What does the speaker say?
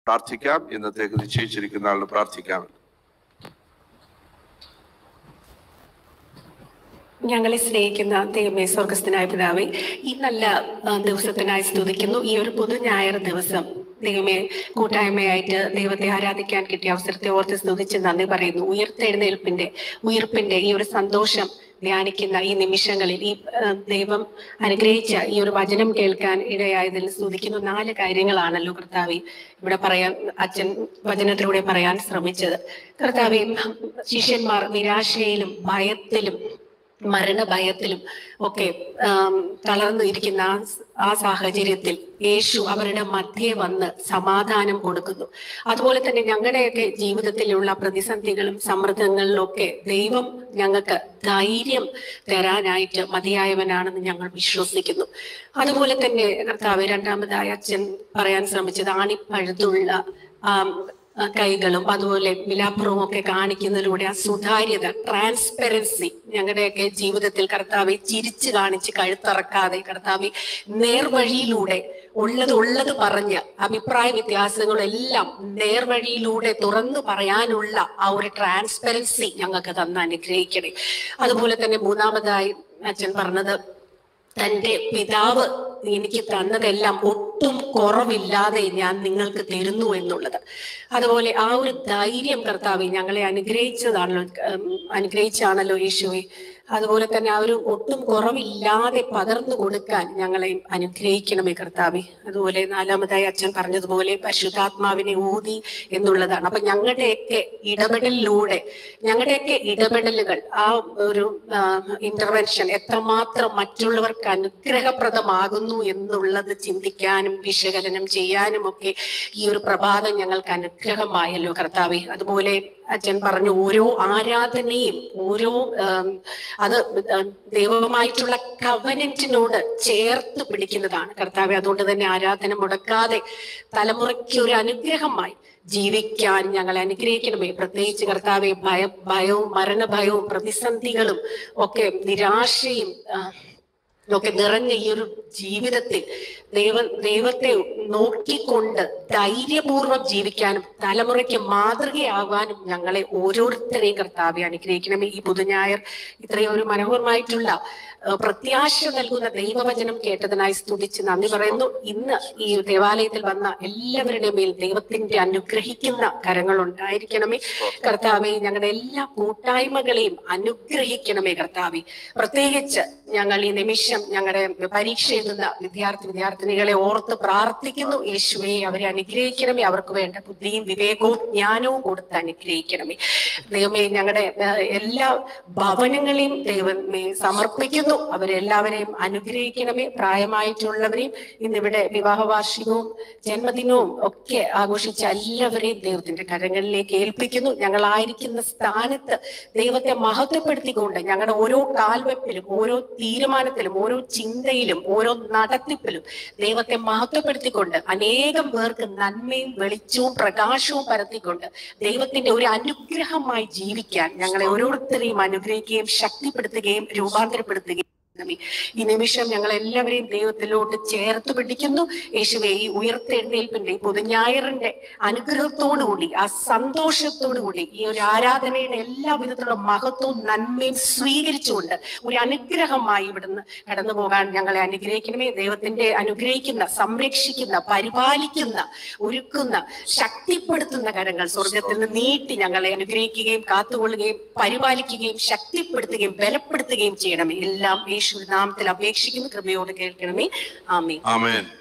പ്രാർത്ഥിക്കാം ഇന്നത്തേക്ക് നിശ്ചയിച്ചിരിക്കുന്ന ആളിന് പ്രാർത്ഥിക്കാം ഞങ്ങളെ സ്നേഹിക്കുന്ന ദൈവമേ സ്വർഗസ്ഥനായ പിതാവേ ഈ നല്ല ആ, ദിവസത്തിനായി സ്തുതിക്കുന്നു ഈ ഒരു പൊതു ഞായർ ദിവസം ദൈവമേ കൂട്ടായ്മയായിട്ട് ദൈവത്തെ ആരാധിക്കാൻ കിട്ടിയ അവസരത്തെ ഓർത്ത് സ്തുതിച്ച് നന്ദി പറയുന്നു ഉയർത്തെഴുന്നേൽപ്പിന്റെ ഉയർപ്പിന്റെ ഈ ഒരു സന്തോഷം ധ്യാനിക്കുന്ന ഈ നിമിഷങ്ങളിൽ ഈ ആ, ദൈവം അനുഗ്രഹിച്ച ഈ ഒരു വചനം കേൾക്കാൻ ഇടയായതിൽ സ്തുതിക്കുന്ന നാല് കാര്യങ്ങളാണല്ലോ കർത്താവെ ഇവിടെ പറയാൻ അച്ഛൻ വചനത്തിലൂടെ പറയാൻ ശ്രമിച്ചത് കർത്താവെ ശിഷ്യന്മാർ നിരാശയിലും ഭയത്തിലും മരണഭയത്തിലും ഒക്കെ ആം, തളർന്നു ഇരിക്കുന്ന ആ സ്- ആ സാഹചര്യത്തിൽ യേശു അവരുടെ മധ്യേ വന്ന് സമാധാനം കൊടുക്കുന്നു അതുപോലെ തന്നെ ഞങ്ങളുടെയൊക്കെ ജീവിതത്തിലുള്ള പ്രതിസന്ധികളും സമ്മർദ്ദങ്ങളിലൊക്കെ ദൈവം ഞങ്ങൾക്ക് ധൈര്യം തരാനായിട്ട് മതിയായവനാണെന്ന് ഞങ്ങൾ വിശ്വസിക്കുന്നു അതുപോലെ തന്നെ കർത്താവ് രണ്ടാമതായി അച്ഛൻ പറയാൻ ശ്രമിച്ചത് ആണിപ്പഴുത്തുള്ള ആം, ആ കൈകളും അതുപോലെ വിലാപ്പുറവും ഒക്കെ കാണിക്കുന്നതിലൂടെ ആ സുതാര്യത ട്രാൻസ്പെറൻസി ഞങ്ങളുടെയൊക്കെ ജീവിതത്തിൽ കർത്താവെ ചിരിച്ചു കാണിച്ച് കഴുത്തറക്കാതെ കർത്താവെ നേർവഴിയിലൂടെ ഉള്ളത് ഉള്ളത് പറഞ്ഞ് അഭിപ്രായ വ്യത്യാസങ്ങളെല്ലാം നേർവഴിയിലൂടെ തുറന്നു പറയാനുള്ള ആ ഒരു ട്രാൻസ്പെറൻസി ഞങ്ങൾക്ക് തന്ന് അനുഗ്രഹിക്കണേ അതുപോലെ തന്നെ മൂന്നാമതായി അച്ഛൻ പറഞ്ഞത് തന്റെ പിതാവ് എനിക്ക് തന്നതെല്ലാം ഒട്ടും കുറവില്ലാതെ ഞാൻ നിങ്ങൾക്ക് തരുന്നു എന്നുള്ളത് അതുപോലെ ആ ഒരു ധൈര്യം കർത്താവെ ഞങ്ങളെ അനുഗ്രഹിച്ചതാണല്ലോ ഉം, അനുഗ്രഹിച്ചാണല്ലോ യേശുവെ അതുപോലെ തന്നെ ആ ഒരു ഒട്ടും കുറവില്ലാതെ പകർന്നു കൊടുക്കാൻ ഞങ്ങളെ അനുഗ്രഹിക്കണമേ കർത്താവെ അതുപോലെ നാലാമതായി അച്ഛൻ പറഞ്ഞതുപോലെ പരിശുദ്ധാത്മാവിനെ ഊതി എന്നുള്ളതാണ് അപ്പൊ ഞങ്ങളുടെയൊക്കെ ഇടപെടലിലൂടെ ഞങ്ങളുടെയൊക്കെ ഇടപെടലുകൾ ആ ഒരു ഇന്റർവെൻഷൻ എത്രമാത്രം മറ്റുള്ളവർക്ക് അനുഗ്രഹപ്രദമാകുന്നു എന്നുള്ളത് ചിന്തിക്കാനും വിശകലനം ചെയ്യാനും ഒക്കെ ഈ ഒരു പ്രഭാതം ഞങ്ങൾക്ക് അനുഗ്രഹമായല്ലോ കർത്താവെ അതുപോലെ അച്ഛൻ പറഞ്ഞു ഓരോ ആരാധനയും ഓരോ ആം, അത് ദൈവമായിട്ടുള്ള കവനന്റിനോട് ചേർത്ത് പിടിക്കുന്നതാണ് കർത്താവെ അതുകൊണ്ട് തന്നെ ആരാധന മുടക്കാതെ തലമുറയ്ക്ക് ഒരു അനുഗ്രഹമായി ജീവിക്കാൻ ഞങ്ങളെ അനുഗ്രഹിക്കണമേ പ്രത്യേകിച്ച് കർത്താവെ ഭയ ഭയവും മരണഭയവും പ്രതിസന്ധികളും ഒക്കെ നിരാശയും ആ, ഒക്കെ നിറഞ്ഞ ഈ ഒരു ജീവിതത്തിൽ ദൈവ ദൈവത്തെ നോക്കിക്കൊണ്ട് ധൈര്യപൂർവ്വം ജീവിക്കാനും തലമുറയ്ക്ക് മാതൃകയാകാനും ഞങ്ങളെ ഓരോരുത്തരെയും കർത്താവെ അനുഗ്രഹിക്കണമേ ഈ പുതുഞായർ ഇത്രയും ഒരു മനോഹരമായിട്ടുള്ള ആ, പ്രത്യാശ നൽകുന്ന ദൈവവചനം കേട്ടതിനായി സ്തുതിച്ച് നന്ദി പറയുന്നു ഇന്ന് ഈ ദേവാലയത്തിൽ വന്ന എല്ലാവരുടെയും മേൽ ദൈവത്തിന്റെ അനുഗ്രഹിക്കുന്ന കരങ്ങൾ ഉണ്ടായിരിക്കണമേ കർത്താവെ ഞങ്ങളുടെ എല്ലാ കൂട്ടായ്മകളെയും അനുഗ്രഹിക്കണമേ കർത്താവെ പ്രത്യേകിച്ച് ഞങ്ങൾ ഈ നിമിഷം ഞങ്ങളുടെ പരീക്ഷ എഴുതുന്ന വിദ്യാർത്ഥി വിദ്യാർത്ഥിനികളെ ഓർത്ത് പ്രാർത്ഥിക്കുന്നു യേശുവെ അവരെ അനുഗ്രഹിക്കണമേ അവർക്ക് വേണ്ട ബുദ്ധിയും വിവേകവും ജ്ഞാനവും കൊടുത്ത് അനുഗ്രഹിക്കണമേ ദൈവമേ ഞങ്ങളുടെ ഏഹ്, എല്ലാ ഭവനങ്ങളെയും ദൈവമേ സമർപ്പിക്കുന്നു അവരെല്ലാവരെയും അനുഗ്രഹിക്കണമേ പ്രായമായിട്ടുള്ളവരെയും ഇന്നിവിടെ വിവാഹ വാർഷികവും ജന്മദിനവും ഒക്കെ ആഘോഷിച്ച എല്ലാവരെയും ദൈവത്തിന്റെ കരങ്ങളിലേക്ക് ഏൽപ്പിക്കുന്നു ഞങ്ങളായിരിക്കുന്ന സ്ഥാനത്ത് ദൈവത്തെ മഹത്വപ്പെടുത്തിക്കൊണ്ട് ഞങ്ങളുടെ ഓരോ കാൽവെപ്പിലും ഓരോ തീരുമാനത്തിലും ഓരോ ചിന്തയിലും ഓരോ നടത്തിപ്പിലും ദൈവത്തെ മഹത്വപ്പെടുത്തിക്കൊണ്ട് അനേകം പേർക്ക് നന്മയും വെളിച്ചവും പ്രകാശവും പരത്തിക്കൊണ്ട് ദൈവത്തിന്റെ ഒരു അനുഗ്രഹമായി ജീവിക്കാൻ ഞങ്ങളെ ഓരോരുത്തരെയും അനുഗ്രഹിക്കുകയും ശക്തിപ്പെടുത്തുകയും രൂപാന്തരപ്പെടുത്തുകയും ചെയ്യണമേ. ഈ നിമിഷം ഞങ്ങൾ എല്ലാവരെയും ദൈവത്തിലോട്ട് ചേർത്ത് പിടിക്കുന്നു യേശുവെ ഈ ഉയർത്തെഴുന്നേൽപ്പിന്റെ ഈ പൊതുഞായറിന്റെ അനുഗ്രഹത്തോടുകൂടി ആ സന്തോഷത്തോടുകൂടി ഈ ഒരു ആരാധനയുടെ എല്ലാ വിധത്തിലുള്ള മഹത്വവും നന്മയും സ്വീകരിച്ചുകൊണ്ട് ഒരു അനുഗ്രഹമായി ഇവിടുന്ന് കടന്നു പോകാൻ ഞങ്ങളെ അനുഗ്രഹിക്കണമേ ദൈവത്തിന്റെ അനുഗ്രഹിക്കുന്ന സംരക്ഷിക്കുന്ന പരിപാലിക്കുന്ന ഒരുക്കുന്ന ശക്തിപ്പെടുത്തുന്ന കരങ്ങൾ സ്വർഗത്തിൽ നിന്ന് നീട്ടി ഞങ്ങളെ അനുഗ്രഹിക്കുകയും കാത്തുകൊള്ളുകയും പരിപാലിക്കുകയും ശക്തിപ്പെടുത്തുകയും ബലപ്പെടുത്തുകയും ചെയ്യണമേ എല്ലാം യേശു നാമത്തിൽ അപേക്ഷിക്കുന്ന കൃപയോട് കേൾക്കണമേ ആമേ ആമേൻ